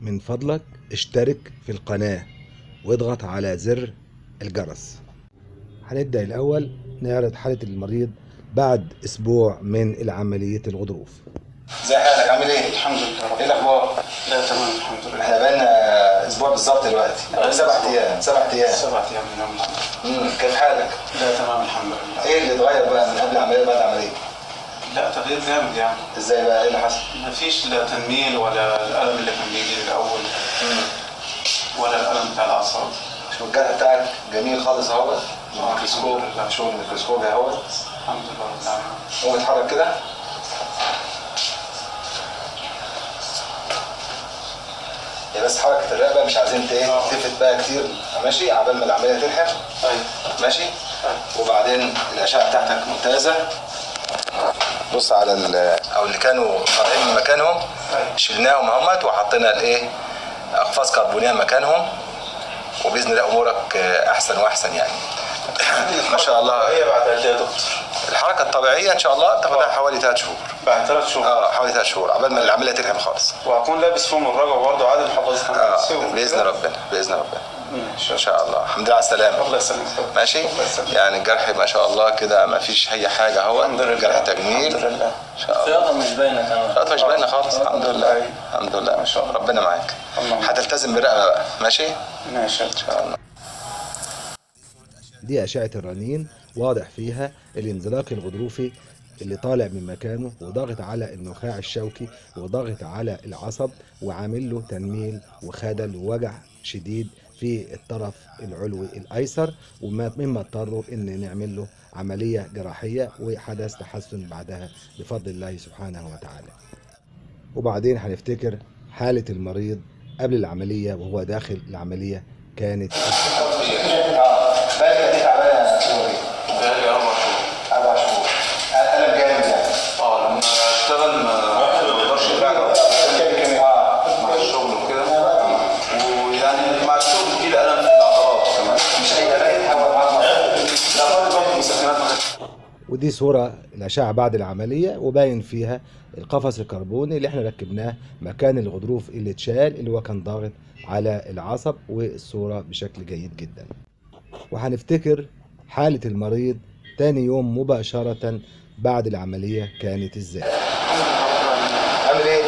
من فضلك اشترك في القناة واضغط على زر الجرس هنبدأ الأول نعرض حالة المريض بعد أسبوع من عملية الغضروف ازي حالك عامل ايه؟ الحمد لله ايه الاخبار؟ لا تمام الحمد لله احنا بقالنا اسبوع بالظبط دلوقتي او سبع ايام سبع ايام سبعة ايام من يوم الحمد امم كيف حالك؟ لا تمام الحمد لله ايه اللي اتغير بقى من قبل العمليه وبعد العمليه؟ لا تغيير جامد يعني ازاي بقى ايه اللي حصل؟ ما فيش لا تنميل ولا الالم اللي كان بيجي لي الاول ولا الالم بتاع الاعصاب شوف الجرح بتاعك جميل خالص اهو آه، ميكروسكوب الحمد لله. شغل ميكروسكوب اهو الحمد لله رب العالمين قوم اتحرك كده يا بس حركة الرقبة مش عايزين ت- ايه آه. تلفت بقى كتير ماشي عبال ما العملية تلحق ايوه ماشي وبعدين الاشعه بتاعتك ممتازه بص على ال- او اللي كانوا طالعين من مكانهم أيوة. شلناهم اهمت وحطينا الايه اقفاص كربونيه مكانهم وباذن الله امورك آه، احسن واحسن يعني ما شاء الله هي بعد قد ايه يا دكتور؟ الحركه الطبيعيه ان شاء الله تاخدها حوالي ثلاث شهور بعد ثلاث شهور اه حوالي ثلاث شهور عبال ما العمليه تلحم خالص وهكون لابس فوم الرجل برضه عادي محافظ اه باذن ربنا باذن ربنا ان شاء الله الحمد لله على السلامه الله يسلمك ماشي الله يسلمك. يعني الجرح ما شاء الله كده ما فيش اي حاجه اهو الحمد لله الجرح تجميل الحمد لله ان شاء الله الخياطة مش باينة كمان خلاص مش باينه خالص الحمد لله أيوة. الحمد لله ما شاء الله. ربنا معاك اللهم. هتلتزم بالرقبه بقى ماشي ماشي ان شاء الله دي أشعة الرنين واضح فيها الانزلاق الغضروفي اللي طالع من مكانه وضاغط على النخاع الشوكي وضاغط على العصب وعامل له تنميل وخدل ووجع شديد في الطرف العلوي الايسر وما مما اضطروا ان نعمل له عمليه جراحيه وحدث تحسن بعدها بفضل الله سبحانه وتعالى. وبعدين هنفتكر حاله المريض قبل العمليه وهو داخل العمليه كانت بالك دي تعبانه شهور بقالي اربع شهور اربع شهور الم جامد يعني اه لما اشتغل ما ما بقدرش مع الشغل وكده ويعني مع الشغل بيجي لي الم في العضلات كمان مش اي الم هو معاك لا برضه مسكنات ما كانتش ودي صورة الأشعة بعد العملية وباين فيها القفص الكربوني اللي احنا ركبناه مكان الغضروف اللي اتشال اللي هو كان ضاغط على العصب والصورة بشكل جيد جدا وهنفتكر حالة المريض تاني يوم مباشرة بعد العملية كانت ازاي عامل ايه؟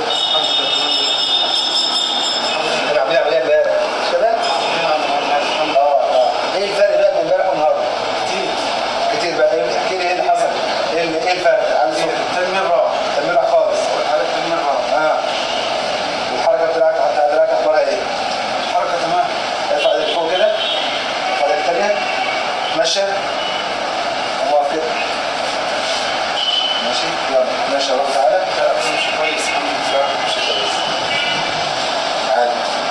انا عاملين عمليه امبارح مش كده؟ اه اه ايه الفرق بقى بين امبارح والنهارده؟ كتير كتير بقى إيه- احكي لي ايه اللي حصل؟ ايه اللي- ايه الفرق؟ عامل ايه؟ تنميل راح تمرة خالص حالة تنميل راح اه الحركه بتاعتك حتى ادراك اخبارها ايه؟ الحركة تمام ارفع ايدك فوق كده ارفع ايدك الثانيه ماشي وقف كده ماشي يلا ماشي يا رب تعالى لا مش كويس الحمد لله ماشي كويس تعالى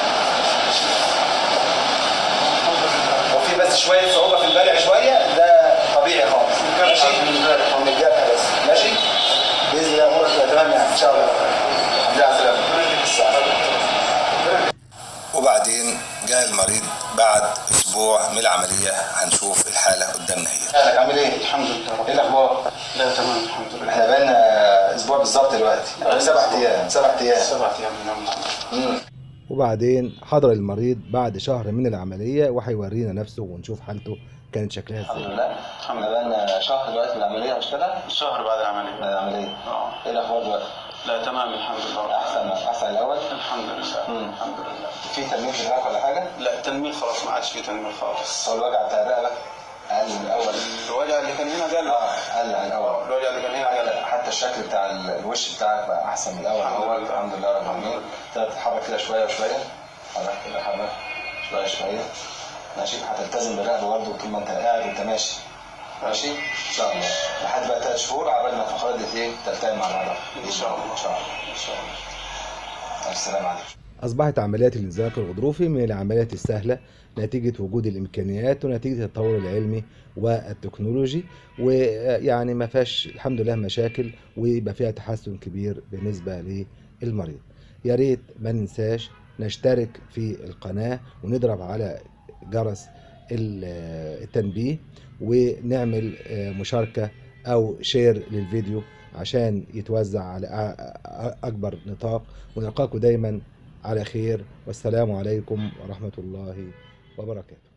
وفي بس شويه صعوبه في البلع شويه ده طبيعي خالص ماشي من الجرح بس ماشي باذن الله امورك تبقى تمام يعني ان شاء الله الحمد لله على السلامه وبعدين جاء المريض بعد اسبوع من العمليه هنشوف الحاله قدامنا هي حالك عامل ايه؟ الحمد لله رب ايه الاخبار؟ لا تمام الحمد لله احنا بقالنا اسبوع بالظبط دلوقتي او سبع ايام سبع ايام سبعة ايام من يوم الحمد مم. وبعدين حضر المريض بعد شهر من العملية وهيورينا نفسه ونشوف حالته كانت شكلها ازاي لله احنا بقالنا شهر دلوقتي من العمليه مش كده؟ شهر بعد العملية من العمليه اه ايه الاخبار دلوقتي؟ لا تمام الحمد لله رب احسن احسن الاول الحمد لله مم. الحمد لله في تنميل في دماغك ولا حاجه؟ لا التنميل خلاص ما عادش في تنميل خالص هو الوجع بتاع الرقبه اقل من الاول الوجع اللي كان هنا قال اه اقل عن الاول الوجع اللي كان هنا قال حتى الشكل بتاع ال- الوش بتاعك بقى احسن من الاول الحمد هو لله. الحمد لله رب العالمين تقدر تتحرك كده شويه وشويه حرك كده حرك شويه شويه ماشي هتلتزم بالرقبه برضه طول ما انت قاعد وانت ماشي ماشي ان شاء الله لحد بقى ثلاث شهور عبال ما الفقرات دي ايه تلتئم مع بعضها إن شاء الله. ان شاء الله ان شاء الله السلام عليكم أصبحت عمليات الانزلاق الغضروفي من العمليات السهلة نتيجة وجود الإمكانيات ونتيجة التطور العلمي والتكنولوجي ويعني ما فيهاش الحمد لله مشاكل ويبقى فيها تحسن كبير بالنسبة للمريض يا ريت ما ننساش نشترك في القناة ونضرب على جرس ال- التنبيه ونعمل مشاركة أو شير للفيديو عشان يتوزع على أ- أ- أكبر نطاق ونلقاكم دايما على خير والسلام عليكم ورحمة الله وبركاته